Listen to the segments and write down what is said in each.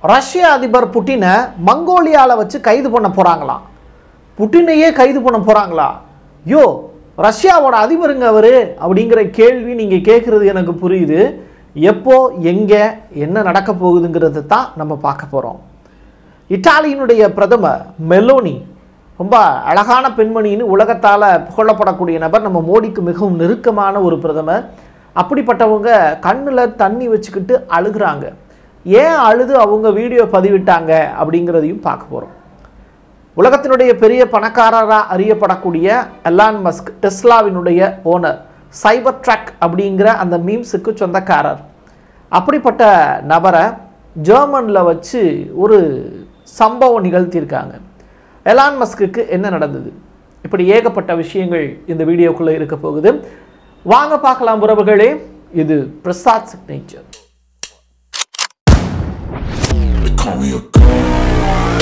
ரஷ்ய அதிபர் புட்டினை மங்கோலியாவில் வச்சு கைது பண்ண போகிறாங்களாம் புட்டினையே கைது பண்ண போகிறாங்களா யோ ரஷ்யாவோட அதிபருங்க அவர் அப்படிங்கிற கேள்வி நீங்கள் கேட்குறது எனக்கு புரியுது எப்போ எங்கே என்ன நடக்க போகுதுங்கிறது தான் நம்ம பார்க்க போகிறோம் இத்தாலியினுடைய பிரதமர் மெலோனி ரொம்ப அழகான பெண்மணின்னு உலகத்தால் புகழப்படக்கூடிய நபர் நம்ம மோடிக்கு மிகவும் நெருக்கமான ஒரு பிரதமர் அப்படிப்பட்டவங்க கண்ணில் தண்ணி வச்சுக்கிட்டு அழுகுறாங்க ஏன் அழுது அவங்க வீடியோ பதிவிட்டாங்க அப்படிங்கிறதையும் பார்க்க போகிறோம் உலகத்தினுடைய பெரிய பணக்காரராக அறியப்படக்கூடிய எலான் மஸ்க் டெஸ்லாவினுடைய ஓனர் சைபர் ட்ரக் அப்படிங்கிற அந்த மீம்ஸுக்கு சொந்தக்காரர் அப்படிப்பட்ட நபரை ஜெர்மனில் வச்சு ஒரு சம்பவம் நிகழ்த்தியிருக்காங்க எலான் மஸ்குக்கு என்ன நடந்தது இப்படி ஏகப்பட்ட விஷயங்கள் இந்த வீடியோக்குள்ளே இருக்க போகுது வாங்க பார்க்கலாம் உறவுகளே இது Prasad signature They call me a god.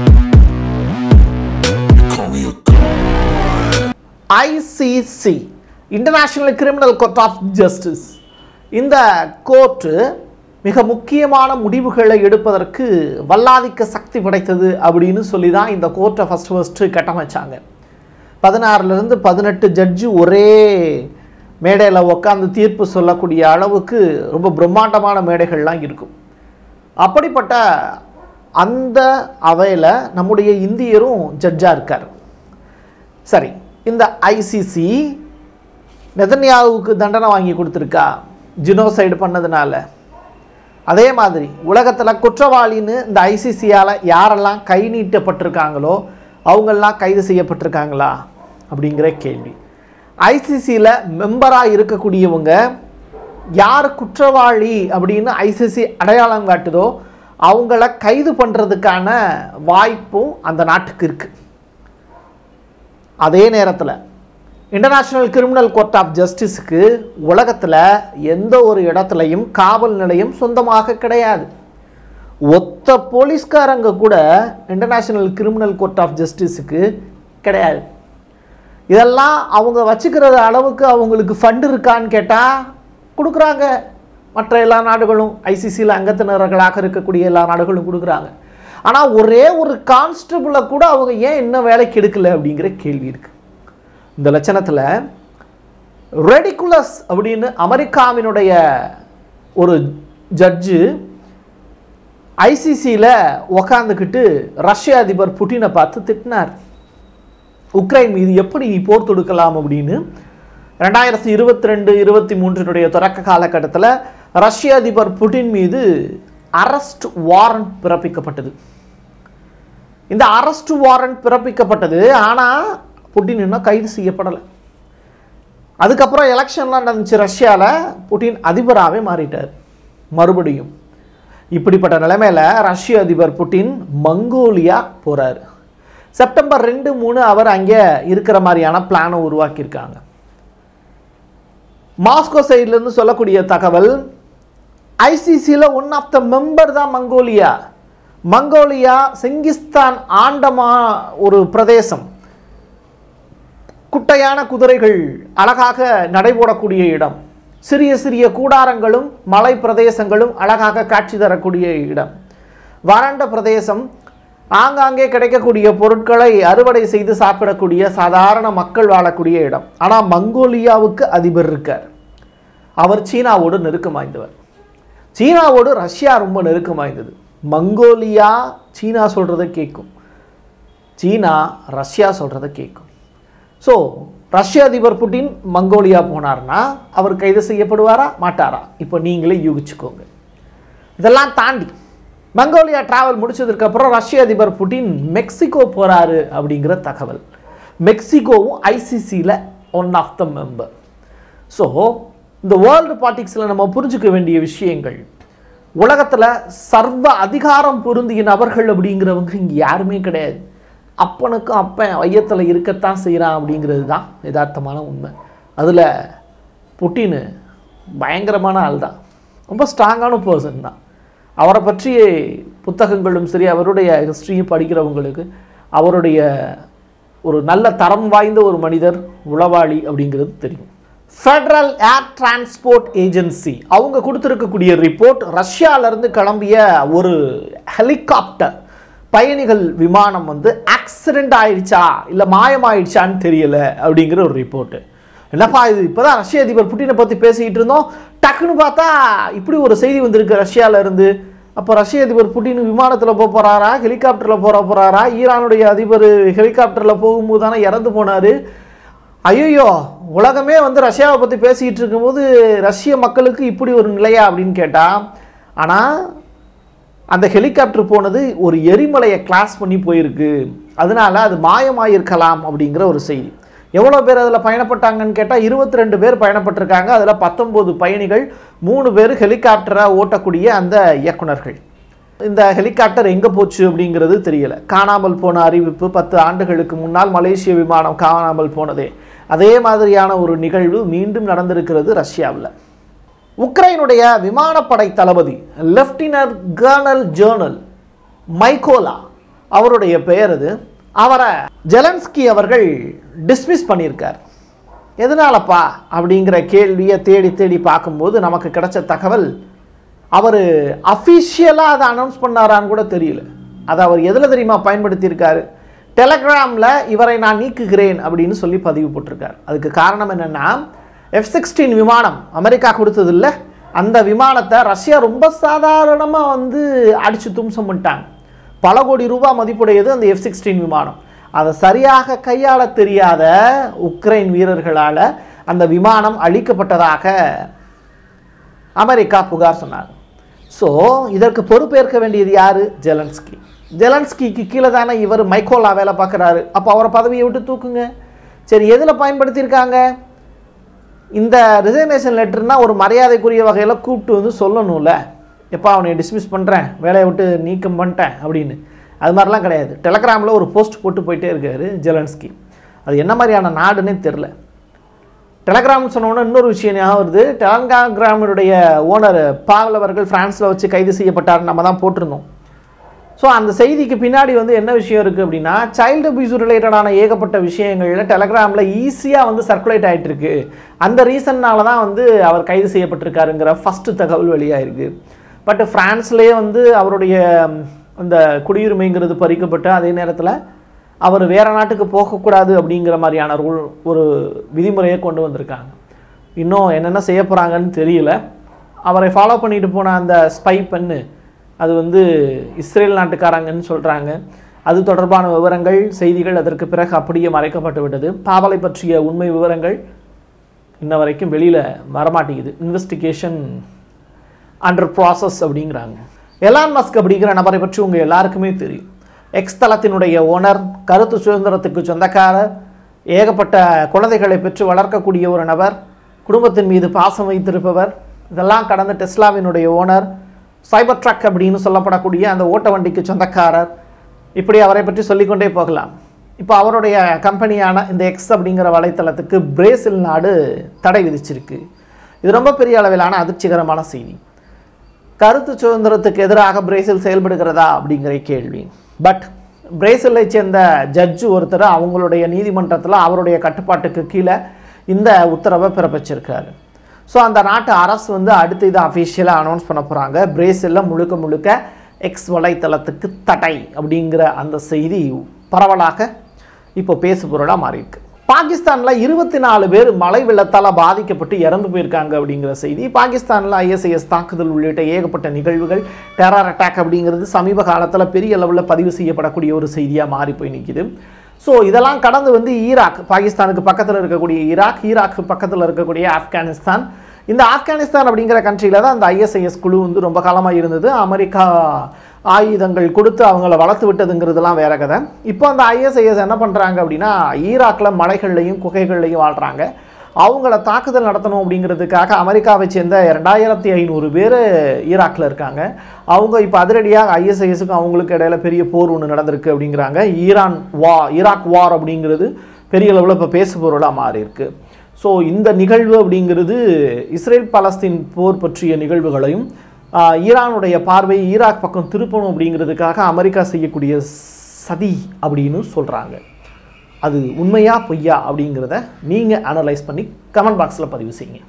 They call me a god. I C C international criminal court of justice இந்த கோர்ட்டு மிக முக்கியமான முடிவுகளை எடுப்பதற்கு வல்லாதிக்க சக்தி படைத்தது அப்படின்னு சொல்லி தான் இந்த கோர்ட்டை ஃபஸ்ட்டு ஃபஸ்ட்டு கட்டமைச்சாங்க பதினாறுலேருந்து பதினெட்டு ஜட்ஜு ஒரே மேடையில் உட்காந்து தீர்ப்பு சொல்லக்கூடிய அளவுக்கு ரொம்ப பிரம்மாண்டமான மேடைகள்லாம் இருக்கும் அப்படிப்பட்ட அந்த அவையில் நம்முடைய இந்தியரும் ஜட்ஜாக இருக்கார் சரி இந்த ஐசிசி நெதன்யாவுக்கு தண்டனை வாங்கி கொடுத்துருக்கா ஜினோசைடு பண்ணதுனால அதே மாதிரி உலகத்தில் குற்றவாளின்னு இந்த ஐசிசியால் யாரெல்லாம் கை நீட்டப்பட்டிருக்காங்களோ அவங்கெல்லாம் கைது செய்யப்பட்டிருக்காங்களா அப்படிங்கிற கேள்வி ஐசிசியில் மெம்பராக இருக்கக்கூடியவங்க யார் குற்றவாளி அப்படின்னு ஐசிசி அடையாளம் காட்டுதோ அவங்கள கைது பண்ணுறதுக்கான வாய்ப்பும் அந்த நாட்டுக்கு இருக்குது அதே நேரத்தில் இன்டர்நேஷ்னல் கிரிமினல் கோர்ட் ஆஃப் ஜஸ்டிஸுக்கு உலகத்தில் எந்த ஒரு இடத்துலையும் காவல் நிலையம் சொந்தமாக கிடையாது ஒத்த போலீஸ்காரங்க கூட இன்டர்நேஷ்னல் கிரிமினல் கோர்ட் ஆஃப் ஜஸ்டிஸுக்கு கிடையாது இதெல்லாம் அவங்க வச்சுக்கிறது அளவுக்கு அவங்களுக்கு ஃபண்டு இருக்கான்னு கேட்டால் கொடுக்குறாங்க மற்ற எல்லா நாடுகளும் ஐசிசியில் அங்கத்தினர்களாக இருக்கக்கூடிய எல்லா நாடுகளும் கொடுக்குறாங்க ஆனால் ஒரே ஒரு கான்ஸ்டபிளை கூட அவங்க ஏன் இன்னும் வேலைக்கு எடுக்கல அப்படிங்கிற கேள்வி இருக்குது இந்த லட்சணத்தில் ரெடிகுலஸ் அப்படின்னு அமெரிக்காவினுடைய ஒரு ஜட்ஜு ஐசிசியில் உக்காந்துக்கிட்டு ரஷ்ய அதிபர் புட்டினை பார்த்து திட்டினார் உக்ரைன் மீது எப்படி போர் தொடுக்கலாம் அப்படின்னு ரெண்டாயிரத்தி இருபத்தி ரெண்டு இருபத்தி மூன்றினுடைய தொடக்க காலகட்டத்தில் ரஷ்ய அதிபர் புட்டின் மீது அரஸ்ட் வாரண்ட் பிறப்பிக்கப்பட்டது இந்த அரஸ்ட் வாரண்ட் பிறப்பிக்கப்பட்டது ஆனால் புட்டின் இன்னும் கைது செய்யப்படலை அதுக்கப்புறம் எலெக்ஷன்லாம் நடந்துச்சு ரஷ்யாவில் புட்டின் அதிபராகவே மாறிட்டார் மறுபடியும் இப்படிப்பட்ட நிலைமையில் ரஷ்ய அதிபர் புட்டின் மங்கோலியா போகிறார் செப்டம்பர் ரெண்டு மூணு அவர் அங்கே இருக்கிற மாதிரியான பிளானை உருவாக்கியிருக்காங்க மாஸ்கோ சைட்லேருந்து சொல்லக்கூடிய தகவல் ஐசிசியில் ஒன் ஆஃப் த மெம்பர் தான் மங்கோலியா மங்கோலியா செங்கிஸ்தான் ஆண்டமா ஒரு பிரதேசம் குட்டையான குதிரைகள் அழகாக நடைபோடக்கூடிய இடம் சிறிய சிறிய கூடாரங்களும் மலை பிரதேசங்களும் அழகாக காட்சி தரக்கூடிய இடம் வறண்ட பிரதேசம் ஆங்காங்கே கிடைக்கக்கூடிய பொருட்களை அறுவடை செய்து சாப்பிடக்கூடிய சாதாரண மக்கள் வாழக்கூடிய இடம் ஆனால் மங்கோலியாவுக்கு அதிபர் இருக்கார் அவர் சீனாவோடு நெருக்கம் வாய்ந்தவர் சீனாவோடு ரஷ்யா ரொம்ப நெருக்கம் வாய்ந்தது மங்கோலியா சீனா சொல்கிறத கேட்கும் சீனா ரஷ்யா சொல்கிறத கேட்கும் ஸோ ரஷ்ய அதிபர் புட்டின் மங்கோலியா போனார்னா அவர் கைது செய்யப்படுவாரா மாட்டாரா இப்போ நீங்களே யூகிச்சுக்கோங்க இதெல்லாம் தாண்டி மங்கோலியா டிராவல் முடிச்சதுக்கப்புறம் ரஷ்ய அதிபர் புட்டின் மெக்சிகோ போகிறாரு அப்படிங்கிற தகவல் மெக்சிகோவும் ஐசிசியில் one of the member so இந்த வேர்ல்டு பாலிடிக்ஸில் நம்ம புரிஞ்சுக்க வேண்டிய விஷயங்கள் உலகத்தில் சர்வ அதிகாரம் பொருந்திய நபர்கள் அப்படிங்கிறவங்க இங்கே யாருமே கிடையாது அப்பனுக்கும் அப்பன் ஐயத்தில் இருக்கத்தான் செய்கிறான் அப்படிங்கிறது தான் யதார்த்தமான உண்மை அதில் புட்டின் பயங்கரமான ஆள் தான் ரொம்ப ஸ்ட்ராங்கான பர்சன் தான் அவரை பற்றிய புத்தகங்களும் சரி அவருடைய ஹிஸ்ட்ரியும் படிக்கிறவங்களுக்கு அவருடைய ஒரு நல்ல தரம் வாய்ந்த ஒரு மனிதர் உளவாளி அப்படிங்கிறது தெரியும் ஃபெடரல் ஏர் டிரான்ஸ்போர்ட் ஏஜென்சி அவங்க கொடுத்துருக்கக்கூடிய ரிப்போர்ட் ரஷ்யாவிலேருந்து கிளம்பிய ஒரு ஹெலிகாப்டர் பயணிகள் விமானம் வந்து ஆக்சிடென்ட் ஆயிடுச்சா இல்லை மாயமாயிடுச்சான்னு தெரியல அப்படிங்கிற ஒரு ரிப்போர்ட்டு என்னப்பா இது இப்போதான் ரஷ்ய அதிபர் புட்டினை பற்றி பேசிக்கிட்டு இருந்தோம் டக்குன்னு பார்த்தா இப்படி ஒரு செய்தி வந்திருக்கு ரஷ்யால இருந்து அப்போ ரஷ்ய அதிபர் புட்டின் விமானத்தில் போக போகிறாரா ஹெலிகாப்டரில் போகிற போகிறாரா ஈரானுடைய அதிபர் ஹெலிகாப்டரில் போகும்போது தானே இறந்து போனார் ஐயோ உலகமே வந்து ரஷ்யாவை பற்றி பேசிக்கிட்டு இருக்கும்போது ரஷ்ய மக்களுக்கு இப்படி ஒரு நிலையா அப்படின்னு கேட்டால் ஆனால் அந்த ஹெலிகாப்டர் போனது ஒரு எரிமலையை கிளாஸ் பண்ணி போயிருக்கு அதனால அது மாயமாயிருக்கலாம் அப்படிங்கிற ஒரு செய்தி எவ்வளோ பேர் அதில் பயணப்பட்டாங்கன்னு கேட்டால் இருபத்தி ரெண்டு பேர் பயணப்பட்டிருக்காங்க அதில் பத்தொம்போது பயணிகள் மூணு பேர் ஹெலிகாப்டரை ஓட்டக்கூடிய அந்த இயக்குனர்கள் இந்த ஹெலிகாப்டர் எங்கே போச்சு அப்படிங்கிறது தெரியல காணாமல் போன அறிவிப்பு பத்து ஆண்டுகளுக்கு முன்னால் மலேசிய விமானம் காணாமல் போனதே அதே மாதிரியான ஒரு நிகழ்வு மீண்டும் நடந்திருக்கிறது ரஷ்யாவில் உக்ரைனுடைய விமானப்படை தளபதி லெப்டினன்ட் கர்னல் ஜேர்னல் மைக்கோலா அவருடைய பெயர் அது அவரை ஜெலன்ஸ்கி அவர்கள் டிஸ்மிஸ் பண்ணியிருக்கார் எதனாலப்பா அப்படிங்கிற கேள்வியை தேடி தேடி பார்க்கும்போது நமக்கு கிடைச்ச தகவல் அவர் அஃபிஷியலாக அதை அனௌன்ஸ் பண்ணாரான்னு கூட தெரியல அதை அவர் எதில் தெரியுமா பயன்படுத்தியிருக்காரு டெலகிராமில் இவரை நான் நீக்குகிறேன் அப்படின்னு சொல்லி பதிவு போட்டிருக்கார் அதுக்கு காரணம் என்னென்னா எஃப் சிக்ஸ்டீன் விமானம் அமெரிக்கா கொடுத்தது இல்ல அந்த விமானத்தை ரஷ்யா ரொம்ப சாதாரணமாக வந்து அடித்து தும்சம் பண்ணிட்டாங்க பல கோடி ரூபாய் மதிப்புடையது அந்த எஃப் சிக்ஸ்டீன் விமானம் அதை சரியாக கையாள தெரியாத உக்ரைன் வீரர்களால் அந்த விமானம் அழிக்கப்பட்டதாக அமெரிக்கா புகார் சொன்னார் ஸோ இதற்கு பொறுப்பேற்க வேண்டியது யார் ஜெலன்ஸ்கி ஜெலன்ஸ்கிக்கு கீழே தானே இவர் மைக்கோலா வேலை பார்க்குறாரு அப்போ அவரை பதவியை விட்டு தூக்குங்க சரி எதில் பயன்படுத்தியிருக்காங்க இந்த ரிசைனேஷன் லெட்டர்னா ஒரு மரியாதைக்குரிய வகையில் கூப்பிட்டு வந்து சொல்லணும்ல எப்பா அவனை டிஸ்மிஸ் பண்ணுறேன் வேலையை விட்டு நீக்கம் பண்ணிட்டேன் அப்படின்னு அது மாதிரிலாம் கிடையாது டெலகிராமில் ஒரு போஸ்ட் போட்டு போயிட்டே இருக்காரு ஜெலன்ஸ்கி அது என்ன மாதிரியான நாடுன்னே தெரில டெலகிராம் சொன்னோன்னே இன்னொரு விஷயம் ஞாபகம் வருது டெலகிராமினுடைய ஓனர் பாவல் அவர்கள் ஃப்ரான்ஸில் வச்சு கைது செய்யப்பட்டார் நம்ம தான் போட்டிருந்தோம் ஸோ அந்த செய்திக்கு பின்னாடி வந்து என்ன விஷயம் இருக்குது அப்படின்னா சைல்டு அபியூஸ் ரிலேட்டடான ஏகப்பட்ட விஷயங்களில் டெலகிராமில் ஈஸியாக வந்து சர்க்குலேட் ஆகிட்டு இருக்கு அந்த ரீசன்னால தான் வந்து அவர் கைது செய்யப்பட்டிருக்காருங்கிற ஃபஸ்ட்டு தகவல் வெளியாயிருக்கு பட் ஃப்ரான்ஸ்லேயே வந்து அவருடைய ம், அந்த குடியுரிமைங்கிறது பறிக்கப்பட்டு அதே நேரத்தில் அவர் வேறு நாட்டுக்கு போகக்கூடாது அப்படிங்கிற மாதிரியான ரூல் ஒரு விதிமுறையை கொண்டு வந்திருக்காங்க இன்னும் என்னென்ன செய்ய போகிறாங்கன்னு தெரியல அவரை ஃபாலோ பண்ணிட்டு போன அந்த ஸ்பை பெண்ணு அது வந்து இஸ்ரேல் நாட்டுக்காரங்கன்னு சொல்கிறாங்க அது தொடர்பான விவரங்கள் செய்திகள் அதற்கு பிறகு அப்படியே மறைக்கப்பட்டு விட்டது பாவலை பற்றிய உண்மை விவரங்கள் இன்ன வரைக்கும் வெளியில் வரமாட்டேங்குது இன்வெஸ்டிகேஷன் அண்டர் ப்ராசஸ் அப்படிங்கிறாங்க எலான் மஸ்க் அப்படிங்கிற நபரை பற்றி உங்கள் எல்லாருக்குமே தெரியும் எக்ஸ் தளத்தினுடைய ஓனர் கருத்து சுதந்திரத்துக்கு சொந்தக்காரர் ஏகப்பட்ட குழந்தைகளை பெற்று வளர்க்கக்கூடிய ஒரு நபர் குடும்பத்தின் மீது பாசம் வைத்திருப்பவர் இதெல்லாம் கடந்த டெஸ்லாவினுடைய ஓனர் சைபர் ட்ரக் அப்படின்னு சொல்லப்படக்கூடிய அந்த ஓட்ட வண்டிக்கு சொந்தக்காரர் இப்படி அவரை பற்றி சொல்லிக்கொண்டே போகலாம் இப்போ அவருடைய கம்பெனியான இந்த எக்ஸ் அப்படிங்கிற வலைத்தளத்துக்கு பிரேசில் நாடு தடை விதிச்சிருக்கு இது ரொம்ப பெரிய அளவிலான அதிர்ச்சிகரமான செய்தி கருத்து சுதந்திரத்துக்கு எதிராக பிரேசில் செயல்படுகிறதா அப்படிங்கிற கேள்வி பட் பிரேசிலை சேர்ந்த ஜட்ஜு ஒருத்தர் அவங்களுடைய நீதிமன்றத்தில் அவருடைய கட்டுப்பாட்டுக்கு கீழே இந்த உத்தரவை பிறப்பிச்சிருக்காரு ஸோ அந்த நாட்டு அரசு வந்து அடுத்து இதை அஃபிஷியலாக அனௌன்ஸ் பண்ண போகிறாங்க பிரேசிலில் முழுக்க முழுக்க எக்ஸ் வலைத்தளத்துக்கு தடை அப்படிங்கிற அந்த செய்தி பரவலாக இப்போ பேசுபொருளாக மாறியிருக்கு பாகிஸ்தானில் இருபத்தி நாலு பேர் மழை வெள்ளத்தால் பாதிக்கப்பட்டு இறந்து போயிருக்காங்க அப்படிங்கிற செய்தி பாகிஸ்தானில் ஐஎஸ்ஐஎஸ் தாக்குதல் உள்ளிட்ட ஏகப்பட்ட நிகழ்வுகள் டெரர் அட்டாக் அப்படிங்கிறது சமீப காலத்தில் பெரிய அளவில் பதிவு செய்யப்படக்கூடிய ஒரு செய்தியாக மாறி போய் நிற்கிது ஸோ இதெல்லாம் கடந்து வந்து ஈராக் பாகிஸ்தானுக்கு பக்கத்தில் இருக்கக்கூடிய ஈராக் ஈராக்கு பக்கத்தில் இருக்கக்கூடிய ஆப்கானிஸ்தான் இந்த ஆப்கானிஸ்தான் அப்படிங்கிற கண்ட்ரியில் தான் அந்த ஐஎஸ்ஐஎஸ் குழு வந்து ரொம்ப காலமாக இருந்தது அமெரிக்கா ஆயுதங்கள் கொடுத்து அவங்கள வளர்த்து விட்டதுங்கிறதுலாம் வேற கதை இப்போ அந்த ஐஎஸ்ஐஎஸ் என்ன பண்ணுறாங்க அப்படின்னா ஈராக்கில் மலைகள்லையும் குகைகள்லையும் வாழ்கிறாங்க அவங்கள தாக்குதல் நடத்தணும் அப்படிங்கிறதுக்காக அமெரிக்காவை சேர்ந்த ரெண்டாயிரத்தி ஐநூறு பேர் ஈராக்கில் இருக்காங்க அவங்க இப்போ அதிரடியாக ஐஎஸ்ஐஎஸுக்கும் அவங்களுக்கு இடையில பெரிய போர் ஒன்று நடந்திருக்கு அப்படிங்கிறாங்க ஈரான் வா ஈராக் வார் அப்படிங்கிறது பெரிய அளவில் இப்போ பேசுபொருளாக மாறி இருக்கு ஸோ இந்த நிகழ்வு அப்படிங்கிறது இஸ்ரேல் பலஸ்தீன் போர் பற்றிய நிகழ்வுகளையும் ஆஹ், ஈரானுடைய பார்வை ஈராக் பக்கம் திருப்பணும் அப்படிங்கிறதுக்காக அமெரிக்கா செய்யக்கூடிய சதி அப்படின்னு சொல்கிறாங்க அது உண்மையா பொய்யா அப்படிங்கிறத நீங்கள் அனலைஸ் பண்ணி கமெண்ட் பாக்ஸில் பதிவு செய்யுங்க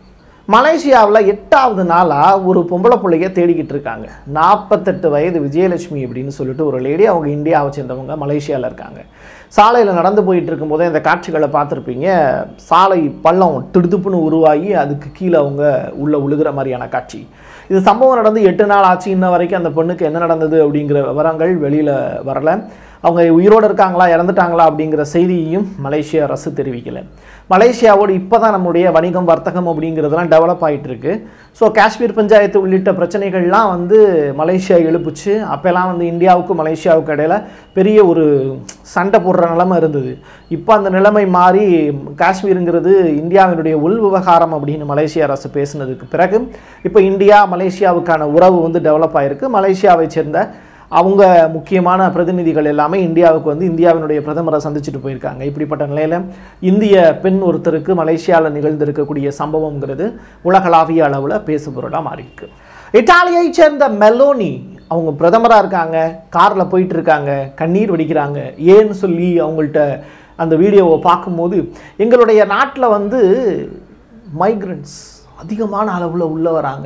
மலேசியாவில் எட்டாவது நாளாக ஒரு பொம்பளை பிள்ளைய தேடிக்கிட்டு இருக்காங்க நாற்பத்தெட்டு வயது விஜயலட்சுமி அப்படின்னு சொல்லிட்டு ஒரு லேடி அவங்க இந்தியாவை சேர்ந்தவங்க மலேசியாவில் இருக்காங்க சாலையில் நடந்து போயிட்டு இருக்கும்போதே இந்த காட்சிகளை பார்த்துருப்பீங்க சாலை பள்ளம் திடுதுப்புன்னு உருவாகி அதுக்கு கீழே அவங்க உள்ளே உழுகிற மாதிரியான காட்சி இது சம்பவம் நடந்து எட்டு நாள் ஆச்சு இன்ன வரைக்கும் அந்த பொண்ணுக்கு என்ன நடந்தது அப்படிங்கிற விவரங்கள் வெளியில் வரல அவங்க உயிரோடு இருக்காங்களா இறந்துட்டாங்களா அப்படிங்கிற செய்தியையும் மலேசிய அரசு தெரிவிக்கலை மலேசியாவோடு இப்போ தான் நம்முடைய வணிகம் வர்த்தகம் அப்படிங்கிறதெல்லாம் டெவலப் ஆகிட்டு இருக்கு ஸோ காஷ்மீர் பஞ்சாயத்து உள்ளிட்ட பிரச்சனைகள்லாம் வந்து மலேசியா எழுப்புச்சு அப்போல்லாம் வந்து இந்தியாவுக்கும் மலேசியாவுக்கும் இடையில பெரிய ஒரு சண்டை போடுற நிலைமை இருந்தது இப்போ அந்த நிலைமை மாறி காஷ்மீருங்கிறது இந்தியாவினுடைய உள் விவகாரம் அப்படின்னு மலேசிய அரசு பேசினதுக்கு பிறகு இப்போ இந்தியா மலேசியாவுக்கான உறவு வந்து டெவலப் ஆயிருக்கு மலேசியாவை சேர்ந்த அவங்க முக்கியமான பிரதிநிதிகள் எல்லாமே இந்தியாவுக்கு வந்து இந்தியாவினுடைய பிரதமரை சந்திச்சுட்டு போயிருக்காங்க இப்படிப்பட்ட நிலையில் இந்திய பெண் ஒருத்தருக்கு மலேசியாவில் நிகழ்ந்திருக்கக்கூடிய சம்பவங்கிறது உலகளாவிய அளவில் பேசுபொருளாக மாறியிருக்கு இத்தாலியை சேர்ந்த மெலோனி அவங்க பிரதமராக இருக்காங்க காரில் போயிட்டு இருக்காங்க கண்ணீர் வடிக்கிறாங்க ஏன்னு சொல்லி அவங்கள்ட்ட அந்த வீடியோவை பார்க்கும்போது எங்களுடைய நாட்டில் வந்து மைக்ரண்ட்ஸ் அதிகமான அளவில் உள்ளே வராங்க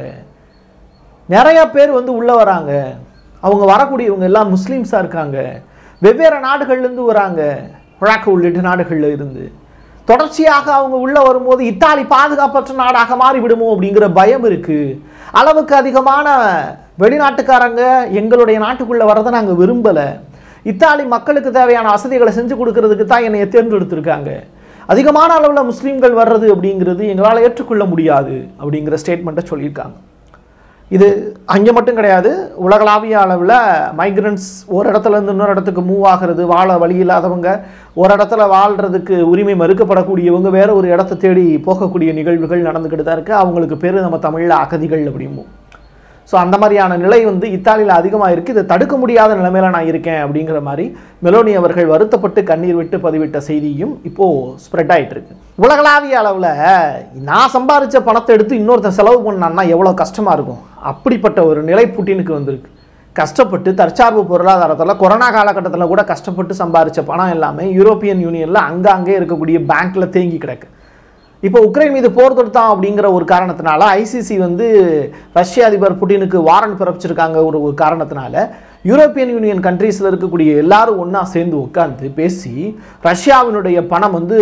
நிறைய பேர் வந்து உள்ளே வராங்க அவங்க வரக்கூடியவங்க எல்லாம் முஸ்லீம்ஸாக இருக்காங்க வெவ்வேறு நாடுகள்லேருந்து வராங்க வழக்கு உள்ளிட்ட நாடுகளில் இருந்து தொடர்ச்சியாக அவங்க உள்ளே வரும்போது இத்தாலி பாதுகாப்பற்ற நாடாக மாறிவிடுமோ அப்படிங்கிற பயம் இருக்குது அளவுக்கு அதிகமான வெளிநாட்டுக்காரங்க எங்களுடைய நாட்டுக்குள்ளே வரதை நாங்கள் விரும்பலை இத்தாலி மக்களுக்கு தேவையான வசதிகளை செஞ்சு கொடுக்கறதுக்கு தான் என்னை தேர்ந்தெடுத்திருக்காங்க அதிகமான அளவில் முஸ்லீம்கள் வர்றது அப்படிங்கிறது எங்களால் ஏற்றுக்கொள்ள முடியாது அப்படிங்கிற ஸ்டேட்மெண்ட்டை சொல்லியிருக்காங்க இது அங்கே மட்டும் கிடையாது உலகளாவிய அளவில் மைக்ரண்ட்ஸ் ஒரு இடத்துல இருந்து இன்னொரு இடத்துக்கு மூவ் ஆகிறது வாழ வழி இல்லாதவங்க ஒரு இடத்துல வாழ்கிறதுக்கு உரிமை மறுக்கப்படக்கூடியவங்க வேற ஒரு இடத்த தேடி போகக்கூடிய நிகழ்வுகள் நடந்துக்கிட்டு தான் இருக்குது அவங்களுக்கு பேர் நம்ம தமிழில் அகதிகள் அப்படிம்போம் ஸோ அந்த மாதிரியான நிலை வந்து இத்தாலியில் அதிகமாக இருக்குது இதை தடுக்க முடியாத நிலைமையில நான் இருக்கேன் அப்படிங்கிற மாதிரி மெலோனி அவர்கள் வருத்தப்பட்டு கண்ணீர் விட்டு பதிவிட்ட செய்தியும் இப்போது ஸ்ப்ரெட் ஆயிட்டு இருக்கு உலகளாவிய அளவில் நான் சம்பாதிச்ச பணத்தை எடுத்து இன்னொருத்தன் செலவு பண்ணான்னா எவ்வளோ கஷ்டமாக இருக்கும் அப்படிப்பட்ட ஒரு நிலை புட்டினுக்கு வந்திருக்கு கஷ்டப்பட்டு தற்சார்பு பொருளாதாரத்தில் கொரோனா காலகட்டத்தில் கூட கஷ்டப்பட்டு சம்பாதிச்ச பணம் எல்லாமே யூரோப்பியன் யூனியனில் அங்கங்கே இருக்கக்கூடிய பேங்க்கில் தேங்கி கிடக்கு இப்போ உக்ரைன் மீது போர் தொடுத்தான் அப்படிங்கிற ஒரு காரணத்தினால ஐசிசி வந்து ரஷ்ய அதிபர் புட்டினுக்கு வாரண்ட் பிறப்பிச்சிருக்காங்க ஒரு ஒரு காரணத்தினால யூரோப்பியன் யூனியன் கண்ட்ரீஸில் இருக்கக்கூடிய எல்லாரும் ஒன்றா சேர்ந்து உட்காந்து பேசி ரஷ்யாவினுடைய பணம் வந்து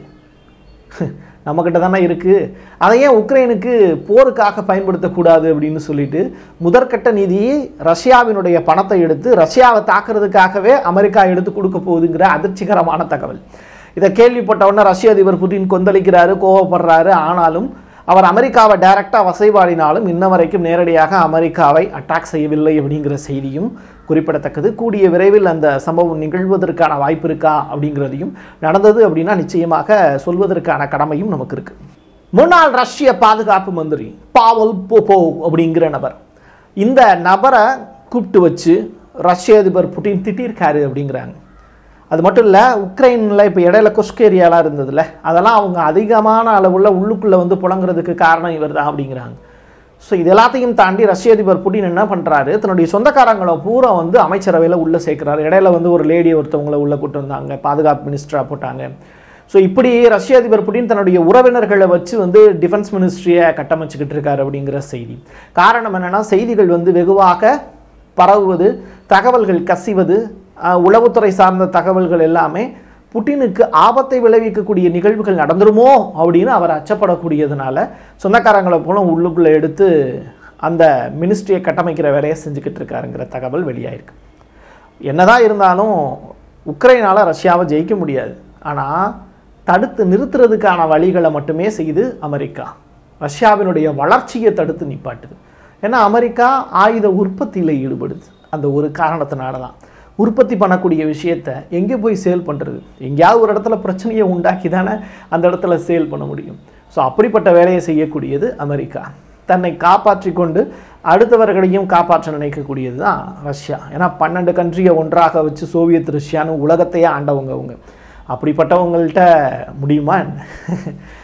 நம்மக்கிட்ட தானே இருக்குது அதை ஏன் உக்ரைனுக்கு போருக்காக பயன்படுத்தக்கூடாது அப்படின்னு சொல்லிட்டு முதற்கட்ட நிதியை ரஷ்யாவினுடைய பணத்தை எடுத்து ரஷ்யாவை தாக்குறதுக்காகவே அமெரிக்கா எடுத்து கொடுக்க போகுதுங்கிற அதிர்ச்சிகரமான தகவல் இதை கேள்விப்பட்ட உடனே ரஷ்ய அதிபர் புட்டின் கொந்தளிக்கிறாரு கோவப்படுறாரு ஆனாலும் அவர் அமெரிக்காவை டைரக்டாக வசைபாடினாலும் இன்ன வரைக்கும் நேரடியாக அமெரிக்காவை அட்டாக் செய்யவில்லை அப்படிங்கிற செய்தியும் குறிப்பிடத்தக்கது கூடிய விரைவில் அந்த சம்பவம் நிகழ்வதற்கான வாய்ப்பு இருக்கா அப்படிங்கிறதையும் நடந்தது அப்படின்னா நிச்சயமாக சொல்வதற்கான கடமையும் நமக்கு இருக்கு முன்னாள் ரஷ்ய பாதுகாப்பு மந்திரி பாவல் போபோ அப்படிங்கிற நபர் இந்த நபரை கூப்பிட்டு வச்சு ரஷ்ய அதிபர் புட்டின் திட்டிருக்காரு அப்படிங்கிறாங்க அது மட்டும் இல்லை உக்ரைனில் இப்போ இடையில கொஸ்கேரியாலாம் இருந்ததுல அதெல்லாம் அவங்க அதிகமான அளவுள்ள உள்ளுக்குள்ளே வந்து புழங்குறதுக்கு காரணம் இவர் தான் அப்படிங்கிறாங்க ஸோ இது எல்லாத்தையும் தாண்டி ரஷ்ய அதிபர் புட்டின் என்ன பண்ணுறாரு தன்னுடைய சொந்தக்காரங்களை பூரா வந்து அமைச்சரவையில் உள்ளே சேர்க்குறாரு இடையில வந்து ஒரு லேடி ஒருத்தவங்களை உள்ளே கூட்டு வந்தாங்க பாதுகாப்பு மினிஸ்டராக போட்டாங்க ஸோ இப்படி ரஷ்ய அதிபர் புட்டின் தன்னுடைய உறவினர்களை வச்சு வந்து டிஃபென்ஸ் மினிஸ்ட்ரியை கட்டமைச்சுக்கிட்டு இருக்காரு அப்படிங்கிற செய்தி காரணம் என்னென்னா செய்திகள் வந்து வெகுவாக பரவுவது தகவல்கள் கசிவது அஹ், உளவுத்துறை சார்ந்த தகவல்கள் எல்லாமே புட்டினுக்கு ஆபத்தை விளைவிக்கக்கூடிய நிகழ்வுகள் நடந்துருமோ அப்படின்னு அவர் அச்சப்படக்கூடியதுனால சொந்தக்காரங்களை போல உள்ளுக்குள்ளே எடுத்து அந்த மினிஸ்ட்ரியை கட்டமைக்கிற வேலையை செஞ்சுக்கிட்டு இருக்காருங்கிற தகவல் வெளியாயிருக்கு என்னதான் இருந்தாலும் உக்ரைனால் ரஷ்யாவை ஜெயிக்க முடியாது ஆனால் தடுத்து நிறுத்துறதுக்கான வழிகளை மட்டுமே செய்து அமெரிக்கா ரஷ்யாவினுடைய வளர்ச்சியை தடுத்து நிப்பாட்டுது ஏன்னா அமெரிக்கா ஆயுத உற்பத்தியில் ஈடுபடுது அந்த ஒரு காரணத்தினால தான் உற்பத்தி பண்ணக்கூடிய விஷயத்த எங்கே போய் சேல் பண்ணுறது எங்கேயாவது ஒரு இடத்துல பிரச்சனையை உண்டாக்கி தானே அந்த இடத்துல சேல் பண்ண முடியும் ஸோ அப்படிப்பட்ட வேலையை செய்யக்கூடியது அமெரிக்கா தன்னை காப்பாற்றி கொண்டு அடுத்தவர்களையும் காப்பாற்ற நினைக்கக்கூடியது தான் ரஷ்யா ஏன்னா பன்னெண்டு கண்ட்ரியை ஒன்றாக வச்சு சோவியத் ரஷ்யான்னு உலகத்தையே ஆண்டவங்க அவங்க அப்படிப்பட்டவங்கள்ட்ட முடியுமா என்ன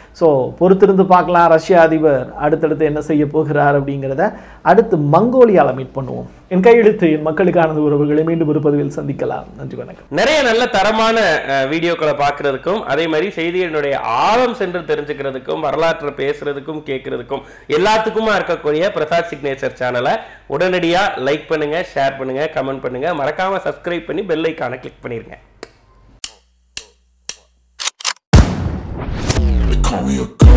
ஸோ பொறுத்திருந்து பார்க்கலாம் ரஷ்ய அதிபர் அடுத்தடுத்து என்ன செய்ய போகிறார் அப்படிங்கிறத அடுத்து மங்கோலியால மீட் பண்ணுவோம் என் கையெழுத்து என் மக்களுக்கானது உறவுகளை மீண்டும் ஒரு பதிவில் சந்திக்கலாம் நன்றி வணக்கம் நிறைய நல்ல தரமான அஹ், வீடியோக்களை பார்க்கறதுக்கும் அதே மாதிரி செய்திகளினுடைய ஆழம் சென்று தெரிஞ்சுக்கிறதுக்கும் வரலாற்றை பேசுறதுக்கும் கேட்கறதுக்கும் எல்லாத்துக்குமா இருக்கக்கூடிய பிரசாத் சிக்னேச்சர் சேனலை உடனடியா லைக் பண்ணுங்க ஷேர் பண்ணுங்க கமெண்ட் பண்ணுங்க மறக்காம சப்ஸ்கிரைப் பண்ணி பெல் ஐக்கானை கிளிக் பண்ணிருங்க They call me a god.